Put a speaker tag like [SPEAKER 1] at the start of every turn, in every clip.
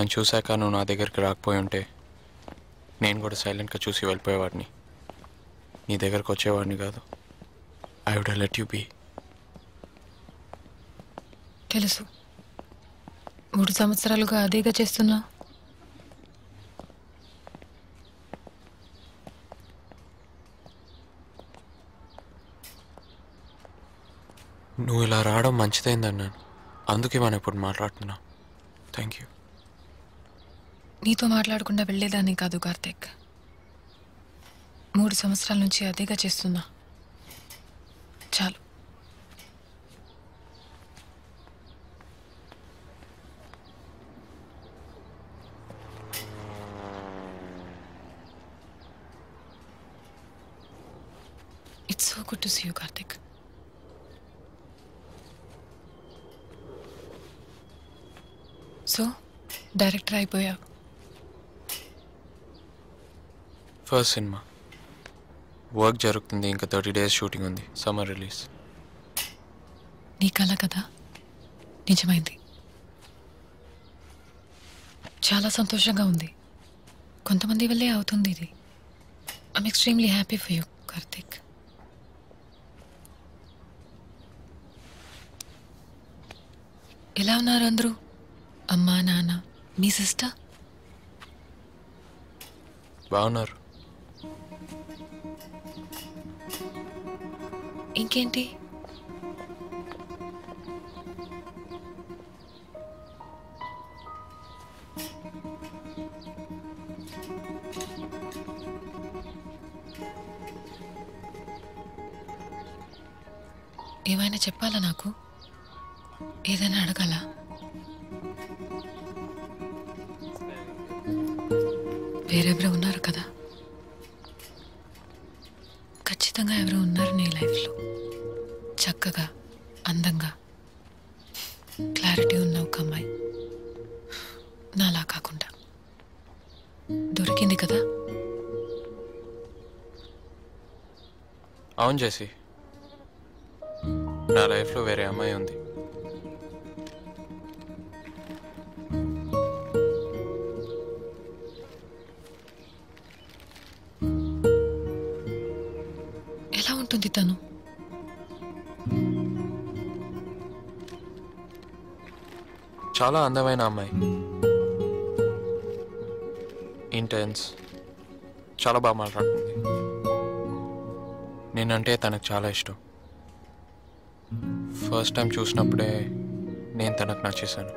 [SPEAKER 1] నన్ను చూశాక నువ్వు నా దగ్గరికి రాకపోయి ఉంటే నేను కూడా సైలెంట్గా చూసి వెళ్ళిపోయేవాడిని నీ దగ్గరకు వచ్చేవాడిని కాదు I would let you be
[SPEAKER 2] తెలుసు మూడు సంవత్సరాలుగా అదేగా చేస్తున్నా
[SPEAKER 1] నువ్వు ఇలా రావడం మంచిదైంది అన్నాను అందుకే మనం ఇప్పుడు మాట్లాడుతున్నాం థ్యాంక్ యూ
[SPEAKER 2] నీతో మాట్లాడకుండా వెళ్ళేదాన్ని కాదు కార్తీక్ మూడు సంవత్సరాల నుంచి అదేగా చేస్తున్నా చాలు it's so good to see you Karthik so director అయిపోయావు
[SPEAKER 1] ఫస్ట్ సినిమా వర్క్ జరుగుతుంది ఇంకా థర్టీ డేస్ షూటింగ్ ఉంది సమ్మర్ రిలీజ్
[SPEAKER 2] నీ కల కదా నిజమైంది చాలా సంతోషంగా ఉంది కొంతమంది వల్లే అవుతుంది ఇది I'm extremely happy for you Karthik ఎలా ఉన్నారు అందరూ అమ్మా నాన్న మీ సిస్టర్
[SPEAKER 1] బాగున్నారు
[SPEAKER 2] ఇంకేంటి ఏమైనా చెప్పాలా నాకు ఏదైనా అడగాల వేరెవరో ఉన్నారు కదా ఖచ్చితంగా ఎవరో ఉన్నారు నీ లైఫ్లో చక్కగా అందంగా క్లారిటీ ఉన్న ఒక అమ్మాయి నాలా కాకుండా దొరికింది కదా
[SPEAKER 1] అవును జేసి నా లైఫ్లో వేరే అమ్మాయి ఉంది
[SPEAKER 2] ఎలా ఉంటుంది తను
[SPEAKER 1] చాలా అందమైన అమ్మాయి ఇంటెన్స్ చాలా బాగా మాట్లాడుతుంది నేనంటే తనకు చాలా ఇష్టం ఫస్ట్ టైం చూసినప్పుడే నేను తనకు నచ్చేసాను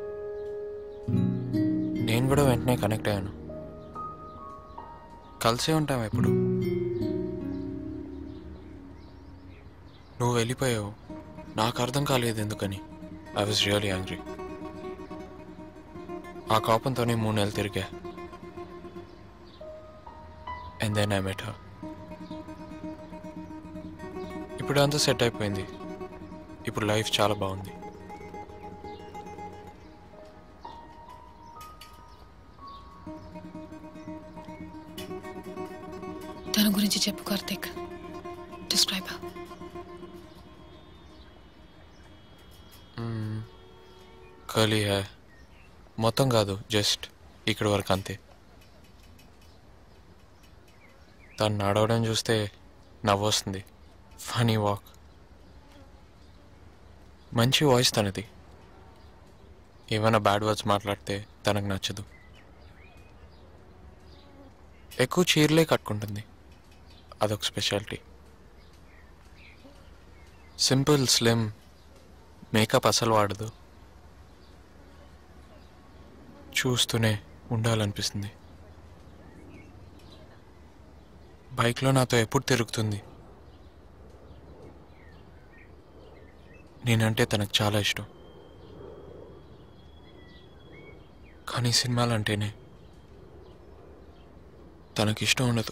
[SPEAKER 1] నేను కూడా వెంటనే కనెక్ట్ అయ్యాను కలిసే ఉంటాం ఎప్పుడు నువ్వు వెళ్ళిపోయావు నాకు అర్థం కాలేదు ఎందుకని ఐ వాజ్ రియలీ యాంగ్రీ ఆ కోపంతోనే మూడు నెలలు తిరిగా అండ్ దెన్ ఐ మెట్ ఇప్పుడు అంతా సెట్ అయిపోయింది ఇప్పుడు లైఫ్ చాలా బాగుంది
[SPEAKER 2] తన గురించి చెప్పు కార్తిక్ డిస్క్రైబ్
[SPEAKER 1] కర్లీ హే మొత్తం కాదు జస్ట్ ఇక్కడ వరకు అంతే తను నడవడం చూస్తే నవ్వొస్తుంది ఫనీ వాక్ మంచి వాయిస్ తనది ఏమైనా బ్యాడ్ వర్డ్స్ మాట్లాడితే తనకు నచ్చదు ఎక్కువ చీరలే కట్టుకుంటుంది అదొక స్పెషాలిటీ సింపుల్ స్లిమ్ మేకప్ అసలు వాడదు చూస్తూనే ఉండాలనిపిస్తుంది బైక్లో నాతో ఎప్పుడు తిరుగుతుంది నేనంటే తనకు చాలా ఇష్టం కానీ సినిమాలంటేనే తనకి ఇష్టం ఉండదు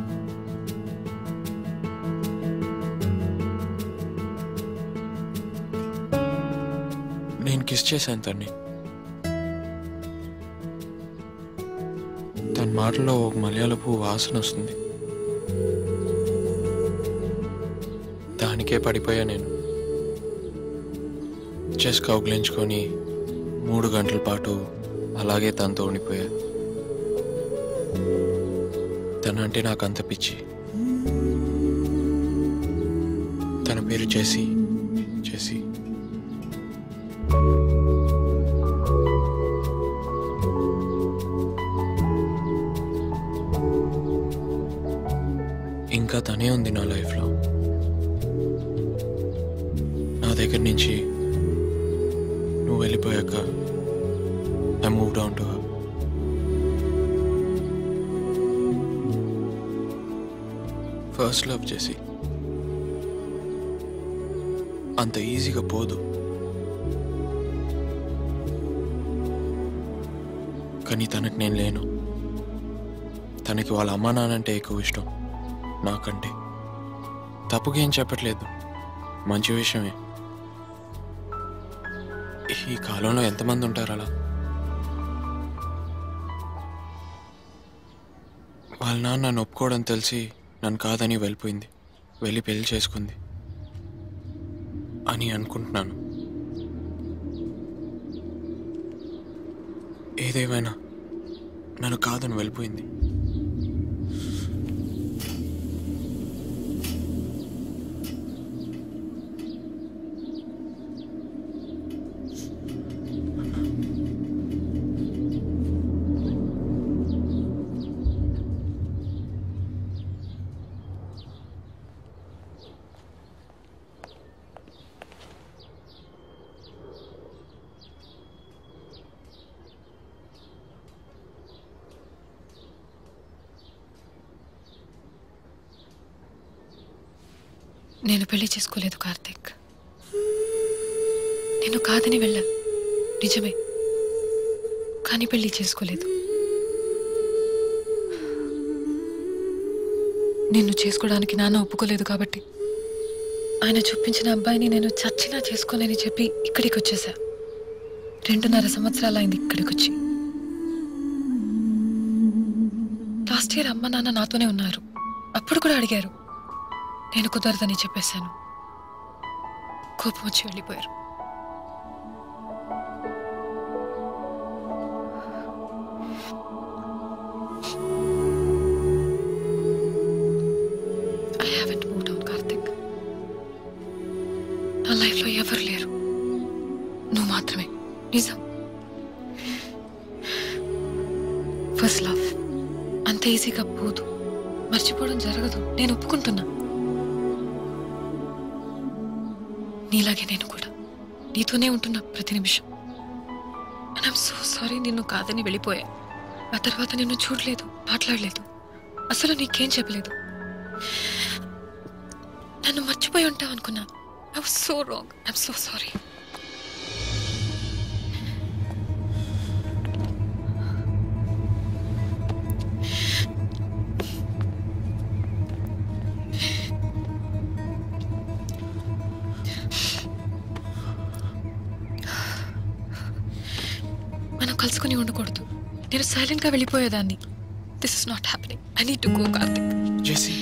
[SPEAKER 1] నేను కిస్ చేశాను తన్ని తన మాటలో ఒక మలయాళపు వాసన వస్తుంది దానికే పడిపోయా నేను చెస్ కౌగిలించుకొని మూడు గంటల పాటు అలాగే తనతో ఉండిపోయా తనంటే నాకు అంత పిచ్చి తన పేరు జెసి జెసి ఇంకా తనే ఉంది నా లైఫ్లో నా దగ్గర నుంచి నువ్వు వెళ్ళిపోయాక I move down to first love చేసి అంత ఈజీగా పోదు కానీ తనకు నేను లేను తనకి వాళ్ళ అమ్మా నాన్నంటే ఎక్కువ ఇష్టం నాకంటే తప్పుగా ఏం చెప్పట్లేదు మంచి విషయమే ఈ కాలంలో ఎంతమంది ఉంటారు అలా వాళ్ళ నాన్న నన్ను ఒప్పుకోవడం తెలిసి నన్ను కాదని వెళ్ళిపోయింది వెళ్ళి పెళ్లి చేసుకుంది అని అనుకుంటున్నాను ఏదేమైనా నన్ను కాదని వెళ్ళిపోయింది
[SPEAKER 2] నేను పెళ్లి చేసుకోలేదు కార్తిక్ నేను కాదని వెళ్ళా నిజమే కానీ పెళ్లి చేసుకోలేదు నిన్ను చేసుకోవడానికి నాన్న ఒప్పుకోలేదు కాబట్టి ఆయన చూపించిన అబ్బాయిని నేను చచ్చినా చేసుకోనని చెప్పి ఇక్కడికి వచ్చేసా రెండున్నర సంవత్సరాలైంది ఇక్కడికి వచ్చి లాస్ట్ ఇయర్ అమ్మ నాన్న నాతోనే ఉన్నారు అప్పుడు కూడా అడిగారు నేను కుదరదని చెప్పేశాను కోపం వచ్చి వెళ్ళిపోయారు I haven't move down Karthik నా లైఫ్లో ఎవరు లేరు నువ్వు మాత్రమే నిజం ఫస్ట్ లవ్ అంత ఈజీగా పోదు మర్చిపోవడం జరగదు నేను ఒప్పుకుంటున్నా నీలాగే నేను కూడా నీతోనే ఉంటున్నా ప్రతి నిమిషం ఐమ్ సో సారీ నిన్ను కాదని వెళ్ళిపోయా ఆ తర్వాత నిన్ను చూడలేదు మాట్లాడలేదు అసలు నీకేం చెప్పలేదు నన్ను మర్చిపోయి ఉంటావు అనుకున్నా I was so wrong I'm so sorry మనం కలుసుకుని ఉండకూడదు నేను సైలెంట్గా వెళ్ళిపోయేదాన్ని this is not happening I need to go Karthik
[SPEAKER 1] Jessie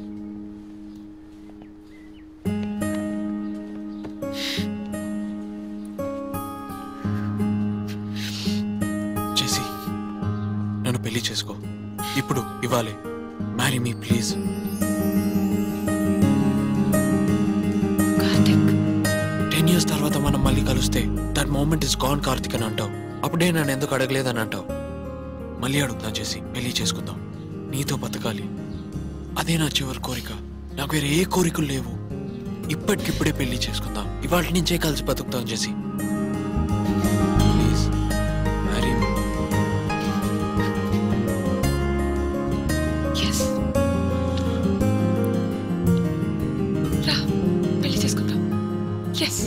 [SPEAKER 1] Jessie నన్ను పెళ్లి చేసుకో ఇప్పుడు ఇవ్వాలి marry me please
[SPEAKER 2] Karthik
[SPEAKER 1] ten years తర్వాత మనం మళ్ళీ కలిస్తే that moment is gone Karthik అని అంటావు అప్పుడే నన్ను ఎందుకు అడగలేదని అంటావు మళ్ళీ అడుగుతా చేసి పెళ్లి చేసుకుందాం నీతో బతకాలి అదే నా చివరి కోరిక నాకు వేరే ఏ కోరికలు లేవు ఇప్పటికిప్పుడే పెళ్లి చేసుకుందాం ఇవాళ నుంచే కలిసి బతుకుతాం చేసి ప్లీజ్ మ్యారీ మీ
[SPEAKER 2] ఎస్ రా పెళ్లి చేసుకుందాం ఎస్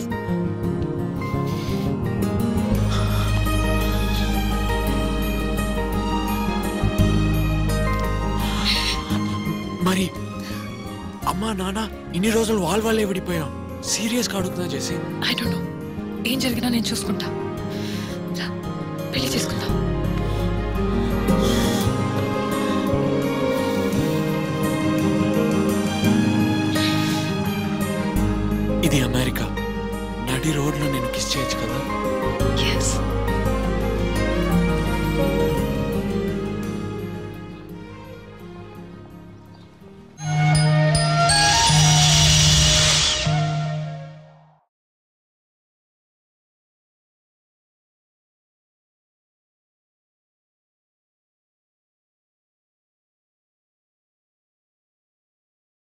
[SPEAKER 1] మరి అమ్మా నాన్న ఇన్ని రోజులు వాళ్ళ వాళ్ళే విడిపోయాం సీరియస్గా అడుగుతున్నా చేసి
[SPEAKER 2] ఐ డోంట్ నో ఏం జరిగినా నేను చూసుకుంటా రా పెళ్లి చేసుకుందాం
[SPEAKER 1] ఇది అమెరికా నడి రోడ్లో నేను కిస్ చేయొచ్చు కదా